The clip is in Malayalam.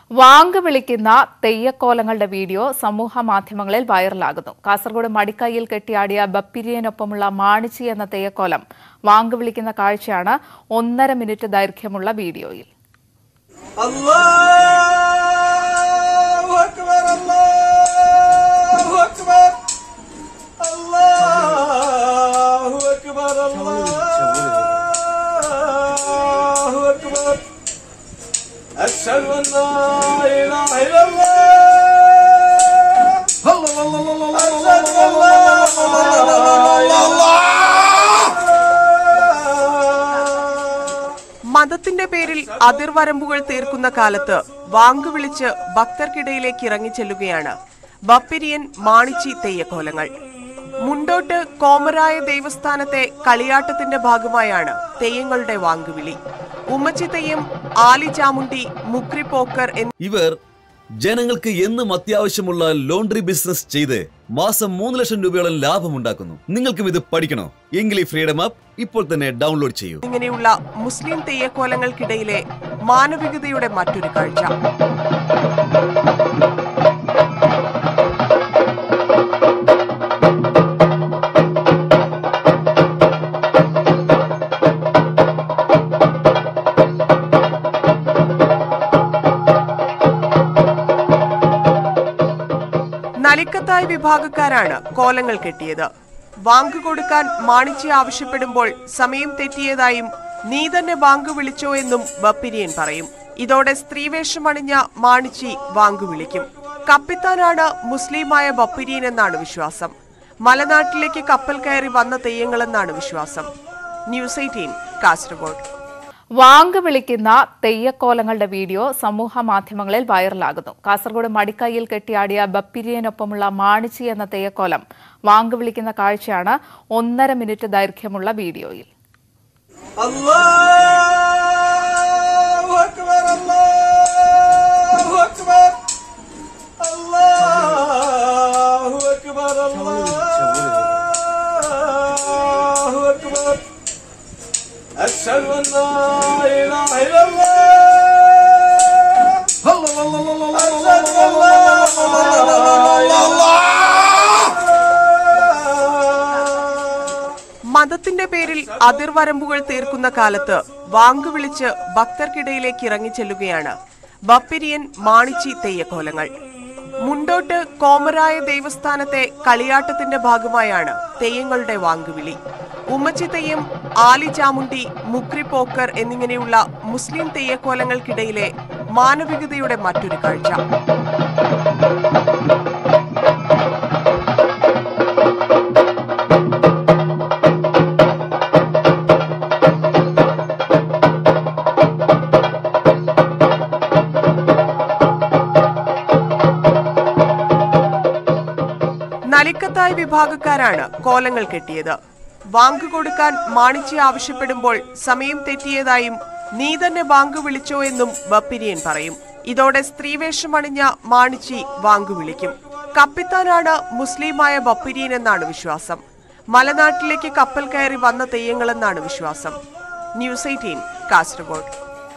വാങ്ക് വിളിക്കുന്ന തെയ്യക്കോലങ്ങളുടെ വീഡിയോ സമൂഹ മാധ്യമങ്ങളിൽ വൈറലാകുന്നു കാസർഗോഡ് മടിക്കൈയിൽ കെട്ടിയാടിയ ബപ്പിരിയനൊപ്പമുള്ള മാണിച്ചി എന്ന തെയ്യക്കോലം വാങ്ക് വിളിക്കുന്ന കാഴ്ചയാണ് ഒന്നര മിനിറ്റ് ദൈർഘ്യമുള്ള വീഡിയോയിൽ الله أكبر الله أكبر الله أكبر الله أكبر أشهد أن لا إله إلا الله الله الله الله أشهد أن لا إله إلا الله മതത്തിന്റെ പേരിൽ അതിർവരമ്പുകൾ തീർക്കുന്ന കാലത്ത് വാങ്കു വിളിച്ച് ഭക്തർക്കിടയിലേക്ക് ഇറങ്ങിച്ചെല്ലുകയാണ് ബപ്പിരിയൻ മാണിച്ചി തെയ്യക്കോലങ്ങൾ മുണ്ടോട്ട് കോമരായ ദേവസ്ഥാനത്തെ കളിയാട്ടത്തിന്റെ ഭാഗമായാണ് തെയ്യങ്ങളുടെ വാങ്കുവിളി ഉമ്മച്ചി തെയ്യം ആലി ചാമുണ്ടി മുക്രി പോക്കർ എന്നീ ഇവർ ജനങ്ങൾക്ക് എന്നും അത്യാവശ്യമുള്ള ലോണ്ടറി ബിസിനസ് ചെയ്ത് മാസം മൂന്ന് ലക്ഷം രൂപയോളം ലാഭമുണ്ടാക്കുന്നു നിങ്ങൾക്കും ഇത് പഠിക്കണോ എങ്കിൽ ഈ ഫ്രീഡം ആപ്പ് ഇപ്പോൾ തന്നെ ഡൗൺലോഡ് ചെയ്യൂ ഇങ്ങനെയുള്ള മുസ്ലിം തെയ്യക്കോലങ്ങൾക്കിടയിലെ മാനവികതയുടെ മറ്റൊരു കാഴ്ച നലിക്കത്തായ് വിഭാഗക്കാരാണ് കോലങ്ങൾ കെട്ടിയത് വാങ്ക് കൊടുക്കാൻ മാണിച്ചി ആവശ്യപ്പെടുമ്പോൾ സമയം തെറ്റിയതായും നീ തന്നെ വാങ്ക് വിളിച്ചോ എന്നും ബപ്പിരിയൻ പറയും ഇതോടെ സ്ത്രീവേഷമണിഞ്ഞ മാണിച്ചി വാങ്ക് വിളിക്കും കപ്പിത്താനാണ് മുസ്ലിമായ ബപ്പിരിയൻ എന്നാണ് വിശ്വാസം മലനാട്ടിലേക്ക് കപ്പൽ കയറി വന്ന തെയ്യങ്ങളെന്നാണ് വിശ്വാസം ന്യൂസ് എയ്റ്റീൻ കാസർഗോഡ് വാങ്ക് വിളിക്കുന്ന തെയ്യക്കോലങ്ങളുടെ വീഡിയോ സമൂഹ മാധ്യമങ്ങളിൽ വൈറലാകുന്നു കാസർഗോഡ് മടിക്കൈയിൽ കെട്ടിയാടിയ ബപ്പിരിയനൊപ്പമുള്ള മാണിച്ചി എന്ന തെയ്യക്കോലം വാങ്ക് വിളിക്കുന്ന കാഴ്ചയാണ് ഒന്നര മിനിറ്റ് ദൈർഘ്യമുള്ള വീഡിയോയിൽ الله أكبر الله أكبر الله أكبر الله أكبر أشهد أن لا إله إلا الله الله الله الله أشهد أن لا إله മതത്തിന്റെ പേരിൽ അതിർവരമ്പുകൾ തീർക്കുന്ന കാലത്ത് വാങ്കു വിളിച്ച് ഭക്തർക്കിടയിലേക്ക് ഇറങ്ങിച്ചെല്ലുകയാണ് ബപ്പിരിയൻ മാണിച്ചി തെയ്യക്കോലങ്ങൾ മുണ്ടോട്ട് കോമരായ ദേവസ്ഥാനത്തെ കളിയാട്ടത്തിന്റെ ഭാഗമായാണ് തെയ്യങ്ങളുടെ വാങ്കുവിളി ഉമ്മച്ചി തെയ്യം ആലി ചാമുണ്ടി മുക്രി പോക്കർ എന്നിങ്ങനെയുള്ള മുസ്ലിം തെയ്യക്കോലങ്ങൾക്കിടയിലെ മാനവികതയുടെ മറ്റൊരു കാഴ്ച നലിക്കത്തായ് വിഭാഗക്കാരാണ് കോലങ്ങൾ കെട്ടിയത് വാങ്ക് കൊടുക്കാൻ മാണിച്ചി ആവശ്യപ്പെടുമ്പോൾ സമയം തെറ്റിയതായും നീ തന്നെ വാങ്ക് വിളിച്ചോ എന്നും ബപ്പിരിയൻ പറയും ഇതോടെ സ്ത്രീവേഷമണിഞ്ഞ മാണിച്ചി വാങ്ക് വിളിക്കും കപ്പിത്താനാണ് മുസ്ലിമായ ബപ്പിരിയൻ എന്നാണ് വിശ്വാസം മലനാട്ടിലേക്ക് കപ്പൽ കയറി വന്ന തെയ്യങ്ങളെന്നാണ് വിശ്വാസം ന്യൂസ് എയ്റ്റീൻ കാസർഗോഡ്